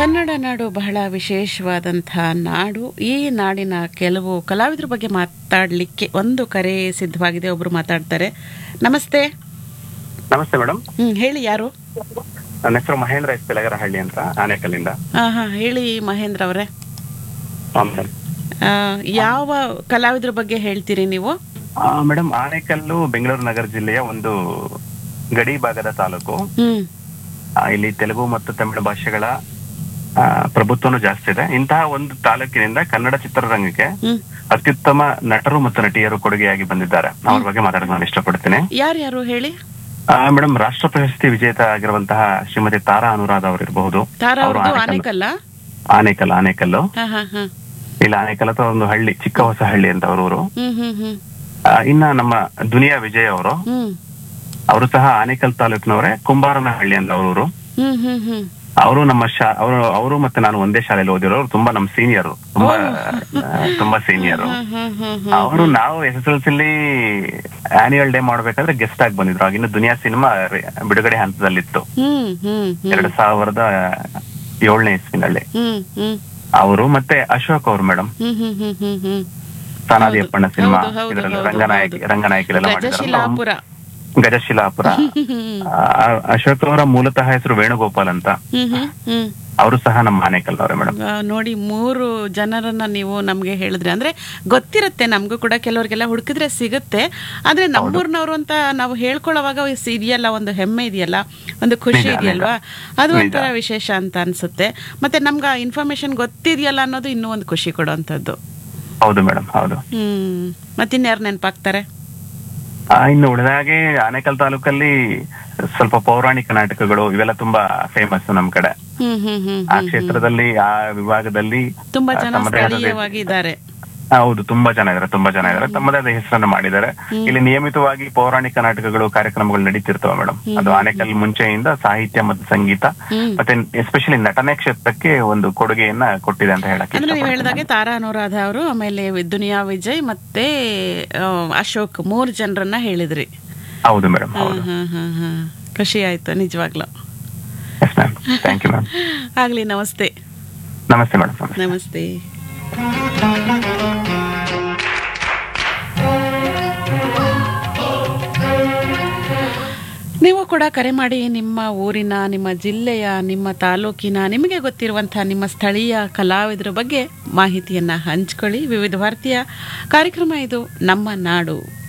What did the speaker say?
ಕನ್ನಡ ನಾಡು ಬಹಳ ವಿಶೇಷವಾದಂಥ ನಾಡು ಈ ನಾಡಿನ ಕೆಲವು ಕಲಾವಿದರ ಬಗ್ಗೆ ಮಾತಾಡಲಿಕ್ಕೆ ಒಂದು ಕರೆ ಸಿದ್ಧವಾಗಿದೆ ಒಬ್ರು ಮಾತಾಡ್ತಾರೆ ನಮಸ್ತೆ ನಮಸ್ತೆ ಮೇಡಮ್ ಹ್ಮ್ ಹೇಳಿ ಯಾರು ನನ್ನ ಹೆಸರು ಮಹೇಂದ್ರ ಎಸ್ ಬೆಳಗರಹಳ್ಳಿ ಅಂತ ಆನೇಕಲ್ಲಿಂದ ಹಾ ಹಾ ಹೇಳಿ ಮಹೇಂದ್ರ ಅವರೇ ಹಾ, ಮೇಡಮ್ ಆ, ಯಾವ ಕಲಾವಿದರ ಬಗ್ಗೆ ಹೇಳ್ತೀರಿ ನೀವು ಆ, ಮೇಡಮ್ ಆನೇಕಲ್ಲು ಬೆಂಗಳೂರು ನಗರ ಜಿಲ್ಲೆಯ ಒಂದು ಗಡಿ ಭಾಗದ ತಾಲೂಕು ಹ್ಮ್ ಆ, ಇಲ್ಲಿ ತೆಲುಗು ಮತ್ತು ತಮಿಳು ಭಾಷೆಗಳ ಆ, ಪ್ರಭುತ್ವನೂ ಜಾಸ್ತಿ ಇದೆ ಇಂತಹ ಒಂದು ತಾಲೂಕಿನಿಂದ ಕನ್ನಡ ಚಿತ್ರರಂಗಕ್ಕೆ ಹ್ಮ್ ಅತ್ಯುತ್ತಮ ನಟರು ಮತ್ತು ನಟಿಯರು ಕೊಡುಗೆಯಾಗಿ ಬಂದಿದ್ದಾರೆ ಅವ್ರ ಬಗ್ಗೆ ಮಾತಾಡೋಕೆ ನಾನು ಇಷ್ಟಪಡ್ತೀನಿ ಯಾರ್ಯಾರು ಹೇಳಿ ಆ, ಮೇಡಮ್ ರಾಷ್ಟ್ರ ಪ್ರಶಸ್ತಿ ವಿಜೇತ ಆಗಿರುವಂತಹ ಶ್ರೀಮತಿ ತಾರಾ ಅನುರಾಧ ಅವರು ಇರಬಹುದು ತಾರಾ ಅವರು ಅವ್ರದ್ದು ಆನೇಕಲ್ ಆನೇಕಲ್ಲ ಆನೇಕಲ್ ಆನೇಕಲ್ಲು ಹಾ ಹಾ ಹಾ ಇಲ್ಲ ಆನೇಕಲ್ ಅಥವಾ ಒಂದು ಹಳ್ಳಿ ಚಿಕ್ಕ ಹೊಸ ಹಳ್ಳಿ ಅಂತ ಅವರು ಹ್ಮ್ ಹ್ಮ್ ಹ್ಮ್ ಆ, ಇನ್ನ ನಮ್ಮ ದುನಿಯಾ ವಿಜಯ್ ಅವರು ಹ್ಮ್ ಅವರು ಸಹ ಆನೇಕಲ್ ತಾಲೂಕಿನವರೇ ಕುಂಬಾರನಹಳ್ಳಿ ಅಂತ ಅವರು ಹ್ಮ್ ಹ್ಮ್ ಹ್ಮ್ ಅವರು ನಮ್ಮ ಶಾ ಅವರು ಅವರು ಮತ್ತೆ ನಾನು ಒಂದೇ ಶಾಲೆಯಲ್ಲಿ ಓದಿರೋರು ತುಂಬಾ ನಮ್ಮ ಸೀನಿಯರ್ ತುಂಬಾ ಆ, ತುಂಬಾ ಸೀನಿಯರ್ ಹ್ಮ್ ಹ್ಮ್ ಹ್ಮ್ ಹ್ಮ್ ಅವರು ನಾವು S S L C annual day ಮಾಡ್ಬೇಕಾದ್ರೆ ಗೆಸ್ಟ್ ಆಗಿ ಬಂದಿದ್ರು ಆಗಿನ ದುನಿಯಾ ಸಿನಿಮಾ ಬಿಡುಗಡೆ ಹಂತದಲ್ಲಿತ್ತು ಹ್ಮ್ ಹ್ಮ್ ಹ್ಮ್ ಎರಡ್ ಸಾವಿರದ ಏಳನೇ ಇಸ್ವಿನಲ್ಲಿ ಹ್ಮ್ ಹ್ಮ್ ಅವರು ಮತ್ತೆ ಅಶೋಕ್ ಅವರು ಮೇಡಮ್ ಹ್ಮ್ ಹ್ಮ್ ಹ್ಮ್ ಹ್ಮ್ ಹ್ಮ್ ತಾನಾದಿ ಅಪ್ಪಣ್ಣ ಸಿನಿಮಾ ಹೌದು, ಹೌದು, ಇದರಲ್ಲಿ ಹೌದು, ರಂಗನಾಯಕಿ ಹೌದು. ರಂಗನಾಯಕಿಲೆಲ್ಲ ಮಾಡಿದಾರಲ್ಲ ಗಜಶಿಲಾಪುರ ಗಜಶಿಲಾಪುರ ಹ್ಮ್ ಆ, ಅಶೋಕ್ ಅವರ ಮೂಲತಃ ಹೆಸರು ವೇಣುಗೋಪಾಲ್ ಅಂತ ಹ್ಮ್ ಹ್ಮ್ ಹ್ಮ್ ಅವರು ಸಹ ನಮ್ಮ ಆನೇಕಲ್ ಅವರೇ ಮೇಡಮ್ ಆ, ನೋಡಿ ಮೂರು ಜನರನ್ನ ನೀವು ನಮ್ಗೆ ಹೇಳಿದ್ರಿ ಅಂದ್ರೆ ಗೊತ್ತಿರುತ್ತೆ ನಮಗೂ ಕೂಡ ಕೆಲವ್ರಿಗೆಲ್ಲ ಹುಡುಕಿದ್ರೆ ಸಿಗುತ್ತೆ ಆದ್ರೆ ನಮ್ಮೂರ್ನವ್ರು ಅಂತ ನಾವು ಹೇಳ್ಕೊಳ್ಳೋವಾಗ ಇಸ್ ಇದೆಯಲ್ಲ ಒಂದು ಹೆಮ್ಮೆ ಇದೆಯಲ್ಲ ಒಂದು ಖುಷಿ ನಿಜ, ಇದೆಯಲ್ವಾ ಅದು ನಿಜ. ಒಂಥರ ವಿಶೇಷ ಅಂತ ಅನ್ಸುತ್ತೆ ಮತ್ತೆ ನಮ್ಗೆ ಆ ಇನ್ಫಾರ್ಮೇಶನ್ ಗೊತ್ತಿದೆಯಲ್ಲ ಅನ್ನೋದು ಇನ್ನೂ ಒಂದು ಖುಷಿ ಕೊಡುವಂಥದ್ದು ಹೌದು ಮೇಡಮ್ ಹೌದು ಹ್ಮ್ ಮತ್ತಿನ್ಯಾರು ನೆನಪಾಗ್ತಾರೆ ಆ, ಇನ್ನು ಉಳಿದಾಗೆ ಆನೇಕಲ್ ತಾಲೂಕಲ್ಲಿ ಸ್ವಲ್ಪ ಪೌರಾಣಿಕ ನಾಟಕಗಳು ಇವೆಲ್ಲ ತುಂಬಾ ಫೇಮಸ್ ನಮ್ ಕಡೆ ಹ್ಮ್ ಹ್ಮ್ ಹ್ಮ್ ಆ ಕ್ಷೇತ್ರದಲ್ಲಿ ಆ ವಿಭಾಗದಲ್ಲಿ ತುಂಬಾ ಆ, ಜನ ತಮ್ಮದೇ ಆದ ಸ್ಥಳೀಯವಾಗಿ ಇದ್ದಾರೆ ಹೌದು ತುಂಬಾ ಜನ ಇದಾರೆ ತುಂಬಾ ಜನ ಇದಾರೆ ತಮ್ಮದೇ ಆದ ಹೆಸರನ್ನು ಮಾಡಿದ್ದಾರೆ ಇಲ್ಲಿ ನಿಯಮಿತವಾಗಿ ಪೌರಾಣಿಕ ನಾಟಕಗಳು ಕಾರ್ಯಕ್ರಮಗಳು ನಡೀತಿರ್ತವೆ ಮೇಡಮ್ ಅದು ಆನೇಕಲ್ ಮುಂಚೆಯಿಂದ ಸಾಹಿತ್ಯ ಮತ್ತು ಸಂಗೀತ ಹ್ಮ್ ಮತ್ತೆ ಎಸ್ಪೆಷಲಿ ನಟನೆ ಕ್ಷೇತ್ರಕ್ಕೆ ಒಂದು ಕೊಡುಗೆಯನ್ನ ಕೊಟ್ಟಿದೆ ಅಂತ ಹೇಳಕ್ಕೆ ಅಂದ್ರೆ ನೀವು ಇಷ್ಟಪಡ್ತೀನಿ. ಹೇಳಿದಾಗೆ ತಾರಾ ಅನುರಾಧ ಅವರು ಆಮೇಲೆ ದುನಿಯಾ ವಿಜಯ್ ಮತ್ತೆ ಆ, ಅಶೋಕ್ ಮೂರು ಜನರನ್ನ ಹೇಳಿದ್ರಿ ಹೌದು ಮೇಡಮ್ ಹಾ ಹೌದು ಹಾ ಹಾ ಹಾ ಖುಷಿ ಆಯ್ತು ನಿಜವಾಗ್ಲು yes ma'am thank you ma'am ಆಗ್ಲಿ ನಮಸ್ತೆ ನಮಸ್ತೆ ಮೇಡಮ್ ನಮಸ್ತೆ ನೀವು ಕೂಡ ಕರೆ ಮಾಡಿ ನಿಮ್ಮ ಊರಿನ ನಿಮ್ಮ ಜಿಲ್ಲೆಯ ನಿಮ್ಮ ತಾಲೂಕಿನ ನಿಮಗೆ ಗೊತ್ತಿರುವಂತಹ ನಿಮ್ಮ ಸ್ಥಳೀಯ ಕಲಾವಿದರ ಬಗ್ಗೆ ಮಾಹಿತಿಯನ್ನ ಹಂಚ್ಕೊಳ್ಳಿ ವಿವಿಧ ಭಾರತೀಯ ಕಾರ್ಯಕ್ರಮ ಇದು ನಮ್ಮ ನಾಡು